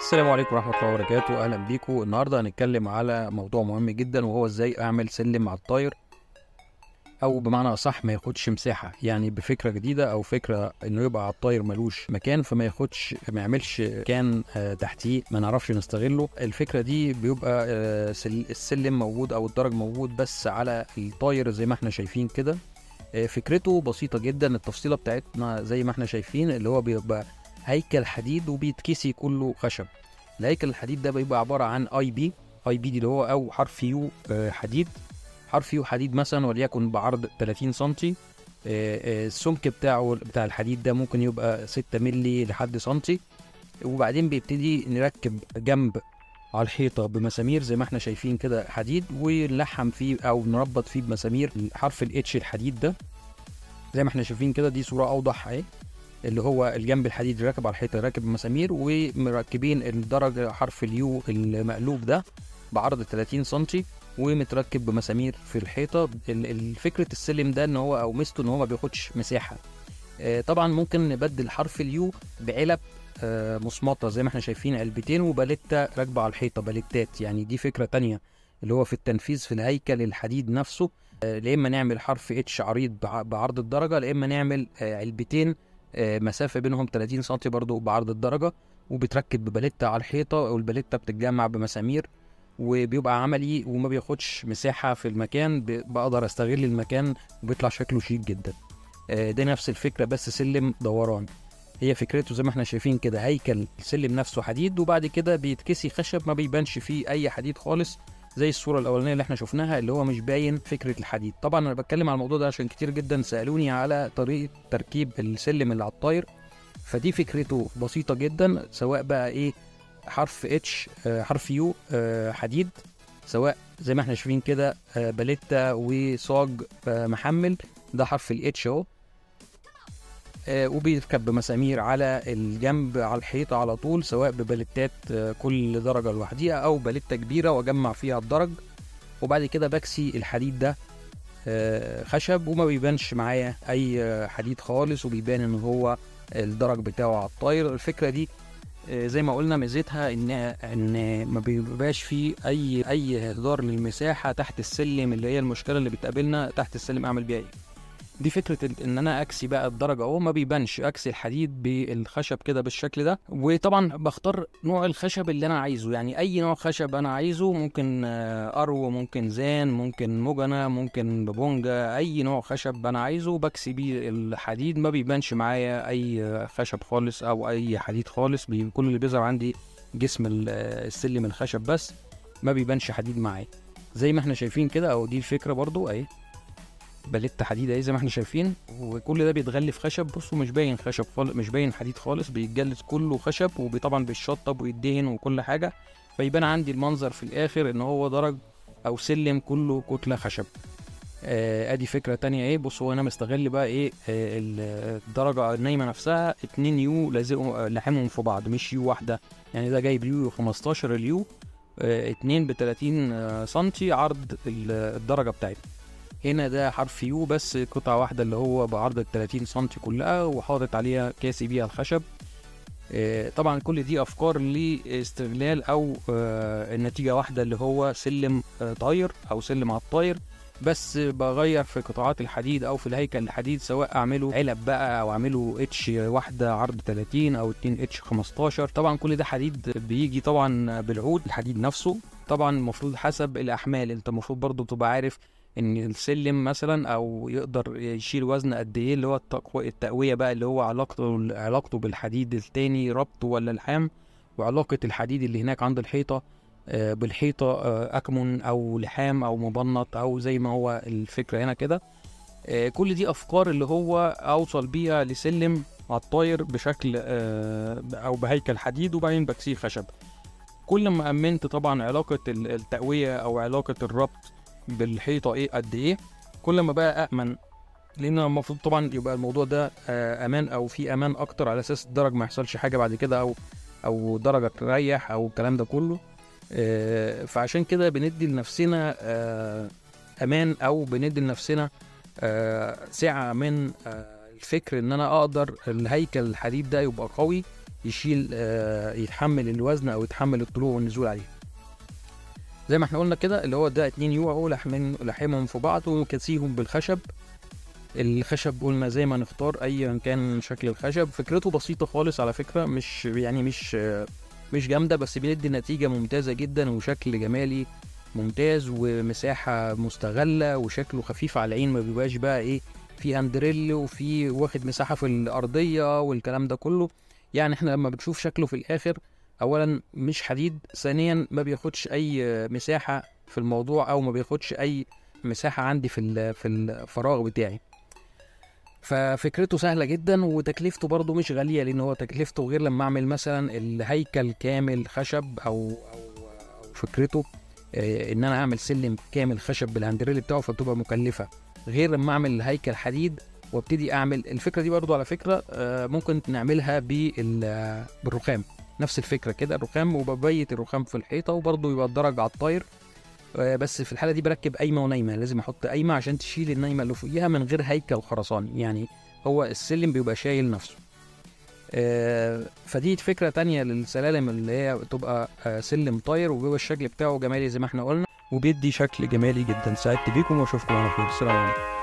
السلام عليكم ورحمة الله وبركاته أهلا بيكم النهاردة هنتكلم على موضوع مهم جدا وهو ازاي أعمل سلم على الطاير أو بمعنى أصح ما ياخدش مساحة يعني بفكرة جديدة أو فكرة إنه يبقى على الطاير ملوش مكان فما ياخدش ما يعملش كان آه، تحتيه ما نعرفش نستغله الفكرة دي بيبقى آه، سل- السلم موجود أو الدرج موجود بس على الطاير زي ما احنا شايفين كده آه، فكرته بسيطة جدا التفصيلة بتاعتنا زي ما احنا شايفين اللي هو بيبقى هيكل حديد وبيتكسي كله خشب الهيكل الحديد ده بيبقى عباره عن اي بي اي بي دي اللي هو او حرف يو آه، حديد حرف يو حديد مثلا وليكن بعرض 30 سم السمك بتاعه بتاع الحديد ده ممكن يبقى 6 مللي لحد سنتي وبعدين بيبتدي نركب جنب على الحيطه بمسامير زي ما احنا شايفين كده حديد ونلحم فيه او نربط فيه بمسامير حرف الاتش الحديد ده زي ما احنا شايفين كده دي صوره اوضح اهي اللي هو الجنب الحديد راكب على الحيطه راكب مسامير ومركبين الدرج حرف اليو المقلوب ده بعرض 30 سم ومتركب بمسامير في الحيطه ال- ال- فكره السلم ده ان هو او ميزته ان هو ما بياخدش مساحه آه، طبعا ممكن نبدل حرف اليو بعلب آه، مصمطه زي ما احنا شايفين علبتين وباليتا راكبه على الحيطه باليتات يعني دي فكره تانية اللي هو في التنفيذ في الهيكل الحديد نفسه آه، لا اما نعمل حرف اتش عريض بع- بعرض الدرجه لا اما نعمل آه، علبتين آه، مسافه بينهم 30 سم برضو بعرض الدرجه وبتركب بباليتا على الحيطه والباليتا بتتجمع بمسامير وبيبقى عملي وما بياخدش مساحه في المكان ب- بقدر استغل المكان وبيطلع شكله شيك جدا آه، ده نفس الفكره بس سلم دوران هي فكرته زي ما احنا شايفين كده هيكل السلم نفسه حديد وبعد كده بيتكسي خشب ما بيبانش فيه اي حديد خالص زي الصوره الاولانيه اللي احنا شفناها اللي هو مش باين فكره الحديد طبعا انا بتكلم على الموضوع ده عشان كتير جدا سالوني على طريقه تركيب السلم اللي على الطاير فدي فكرته بسيطه جدا سواء بقى ايه حرف اتش حرف يو آه، حديد سواء زي ما احنا شايفين كده آه، باليتا وصاج آه، محمل ده حرف الاتش اهو آه، وبيركب بمسامير على الجنب على الحيطة على طول سواء بباليتات آه، كل درجة لوحديها أو باليتة كبيرة وأجمع فيها الدرج وبعد كده بكسي الحديد ده آه، خشب وما بيبانش معايا أي آه، حديد خالص وبيبان إن هو الدرج بتاعه على الطاير الفكرة دي آه، زي ما قلنا ميزتها ان ان ما بيبقاش فيه اي اي اهدار للمساحه تحت السلم اللي هي المشكله اللي بتقابلنا تحت السلم اعمل بيها ايه دي فكره ال- ان انا اكسي بقى الدرجه اهو ما بيبانش اكسي الحديد بالخشب كده بالشكل ده وطبعا بختار نوع الخشب اللي انا عايزه يعني اي نوع خشب انا عايزه ممكن آه، ارو ممكن زان ممكن مجنة ممكن ببونجا اي نوع خشب انا عايزه بكسي بيه الحديد ما بيبانش معايا اي آه، خشب خالص او اي حديد خالص بي- كل اللي بيظهر عندي جسم ال- آه، السلم الخشب بس ما بيبانش حديد معايا زي ما احنا شايفين كده او دي الفكره برضو اهي باليت حديد اهي زي ما احنا شايفين وكل ده بيتغلف خشب بصوا مش باين خشب خالص مش باين حديد خالص بيتجلد كله خشب وطبعا بيتشطب ويدهن وكل حاجه فيبان عندي المنظر في الاخر ان هو درج او سلم كله كتله خشب آه ادي فكره تانية ايه بصوا انا مستغل بقى ايه آه ال- الدرجه النايمه نفسها اتنين يو لازقوا آه، لاحمهم في بعض مش يو واحده يعني ده جايب يو 15 اليو آه اتنين ب 30 آه، سنتي عرض ال- الدرجه بتاعتي هنا ده حرف يو بس قطعة واحدة اللي هو بعرض ال 30 سم كلها وحاطط عليها كاسي بيها الخشب آه، طبعا كل دي افكار لاستغلال او آه، النتيجة واحدة اللي هو سلم آه، طاير او سلم على الطاير بس بغير في قطاعات الحديد او في الهيكل الحديد سواء اعمله علب بقى او اعمله اتش واحده عرض 30 او 2 اتش 15 طبعا كل ده حديد بيجي طبعا بالعود الحديد نفسه طبعا المفروض حسب الاحمال انت المفروض برضو تبقى عارف ان السلم مثلا او يقدر يشيل وزن قد ايه اللي هو التقو- التقويه بقى اللي هو علاقته علاقته بالحديد التاني ربطه ولا لحام وعلاقه الحديد اللي هناك عند الحيطه آه، بالحيطه آه، اكمن او لحام او مبنط او زي ما هو الفكره هنا كده آه، كل دي افكار اللي هو اوصل بيها لسلم على الطاير بشكل آه، او بهيكل حديد وبعدين بكسيه خشب كل ما امنت طبعا علاقه ال- التقويه او علاقه الربط بالحيطه ايه قد ايه كل ما بقى امن لان المفروض طبعا يبقى الموضوع ده آه، امان او في امان اكتر على اساس الدرج ما يحصلش حاجه بعد كده او او درجه تريح او الكلام ده كله آه، فعشان كده بندي لنفسنا آه، امان او بندي لنفسنا آه، سعه من آه، الفكر ان انا اقدر الهيكل الحديد ده يبقى قوي يشيل آه، يتحمل الوزن او يتحمل الطلوع والنزول عليه زي ما احنا قلنا كده اللي هو ده اتنين يو اهو لحمين لحمهم في بعض وكسيهم بالخشب الخشب قلنا زي ما نختار ايا كان شكل الخشب فكرته بسيطة خالص على فكرة مش يعني مش مش جامدة بس بيدي نتيجة ممتازة جدا وشكل جمالي ممتاز ومساحة مستغلة وشكله خفيف على العين ما بيبقاش بقى ايه في اندريل وفي واخد مساحة في الأرضية والكلام ده كله يعني احنا لما بنشوف شكله في الآخر أولا مش حديد ثانيا ما بياخدش أي مساحة في الموضوع أو ما بياخدش أي مساحة عندي في ال- في الفراغ بتاعي ففكرته سهلة جدا وتكلفته برضو مش غالية لأن هو تكلفته غير لما أعمل مثلا الهيكل كامل خشب أو أو, أو فكرته آه، إن أنا أعمل سلم كامل خشب بالهاندريل بتاعه فبتبقى مكلفة غير لما أعمل هيكل حديد وابتدي أعمل الفكرة دي برضو على فكرة آه، ممكن نعملها بال- آه، بالرخام نفس الفكرة كده الرخام وببيت الرخام في الحيطة وبرضو يبقى الدرج على الطاير آه، بس في الحالة دي بركب قايمة ونايمة لازم أحط قايمة عشان تشيل النايمة اللي فوقيها من غير هيكل خرساني يعني هو السلم بيبقى شايل نفسه آه، فدي فكرة تانية للسلالم اللي هي بتبقى آه، سلم طاير وبيبقى الشكل بتاعه جمالي زي ما احنا قلنا وبيدي شكل جمالي جدا سعدت بيكم واشوفكم على خير السلام عليكم